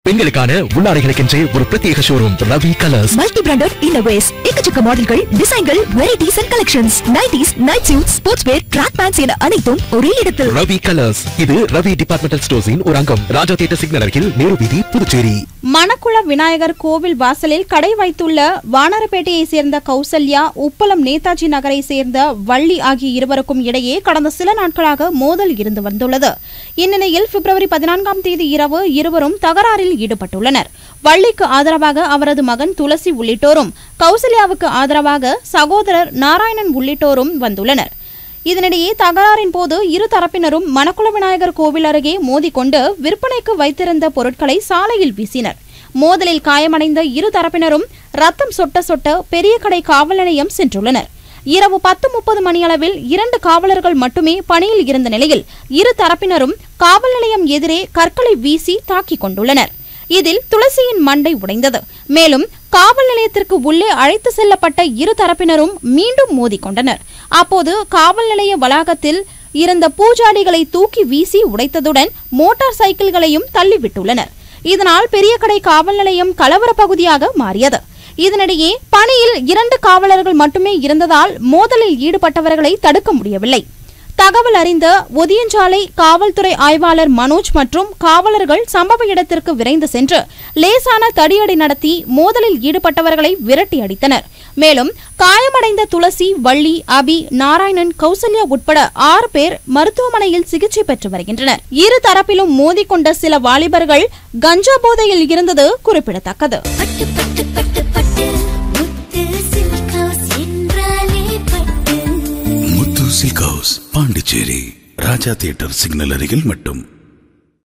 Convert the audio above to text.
பெண்களுக்கான உள்ளாடைகளுக்கென்றே ஒரு பிரத்யேக showroom Ravi colours multi branded innerwears எக்கச்சக்க மாடல்கள் டிசைன்கள் varieties and collections nighties night suit sports wear track pants என அனைத்தும் ஒரே இடத்தில் ரவி கலர்ஸ் இது ரவி டிபார்ட்மெண்டல் ஸ்டோர்ஸின் ஒரு அங்கம் ராஜா தியேட்டர் சிக்னல் அருகில் நேரு வீதி புதுச்சேரி மணக்குள விநாயகர் கோவில் வாசலில் கடை வைத்துள்ள வானரப்பேட்டையை சேர்ந்த கௌசல்யா உப்பளம் நேதாஜி நகரை சேர்ந்த வள்ளி ஆகிய இருவருக்கும் இடையே கடந்த சில நாட்களாக மோதல் இருந்து வந்துள்ளது இந்நிலையில் பிப்ரவரி பதினான்காம் தேதி இரவு இருவரும் தகராறில் ஈடுபட்டுள்ளனர் வள்ளிக்கு ஆதரவாக அவரது மகன் துளசி உள்ளிட்டோரும் கௌசல்யாவுக்கு ஆதரவாக சகோதரர் நாராயணன் உள்ளிட்டோரும் வந்துள்ளனர் இதனிடையே தகராறின் போது இரு தரப்பினரும் மணக்குள விநாயகர் கோவில் அருகே மோதிக்கொண்டு விற்பனைக்கு வைத்திருந்த பொருட்களை சாலையில் வீசினர் மோதலில் காயமடைந்த இரு தரப்பினரும் ரத்தம் சொட்ட சொட்ட பெரிய கடை காவல் நிலையம் சென்றுள்ளனர் இரவு பத்து முப்பது மணியளவில் இரண்டு காவலர்கள் மட்டுமே பணியில் இருந்த நிலையில் இரு தரப்பினரும் காவல் நிலையம் எதிரே கற்களை வீசி தாக்கிக் கொண்டுள்ளனர் இதில் துளசியின் மண்டை உடைந்தது மேலும் காவல் நிலையத்திற்கு உள்ளே அழைத்து செல்லப்பட்ட இரு தரப்பினரும் மீண்டும் மோதிக்கொண்டனர் அப்போது காவல் நிலைய வளாகத்தில் இருந்த பூஜாடிகளை தூக்கி வீசி உடைத்ததுடன் மோட்டார் சைக்கிள்களையும் தள்ளிவிட்டுள்ளனர் இதனால் பெரியகடை காவல் நிலையம் கலவர பகுதியாக மாறியது இதனிடையே பணியில் இரண்டு காவலர்கள் மட்டுமே இருந்ததால் மோதலில் ஈடுபட்டவர்களை தடுக்க முடியவில்லை தகவல் அறிந்த ஒதியஞ்சாலை காவல்துறை ஆய்வாளர் மனோஜ் மற்றும் காவலர்கள் சம்பவ இடத்திற்கு விரைந்து சென்று லேசான தடியடி நடத்தி மோதலில் ஈடுபட்டவர்களை விரட்டி அடித்தனர் மேலும் காயமடைந்த துளசி வள்ளி அபி நாராயணன் கௌசல்யா உட்பட ஆறு பேர் மருத்துவமனையில் சிகிச்சை பெற்று வருகின்றனர் இரு தரப்பிலும் மோதிக்கொண்ட சில வாலிபர்கள் கஞ்சா போதையில் இருந்தது குறிப்பிடத்தக்கது பட்டு பட்டு பட்டு பட்டு முத்து சில்க் ஹவுஸ் என்றாலே Pattu Muthu silk house Pondicherry Raja theatre signal அருகில் மட்டும்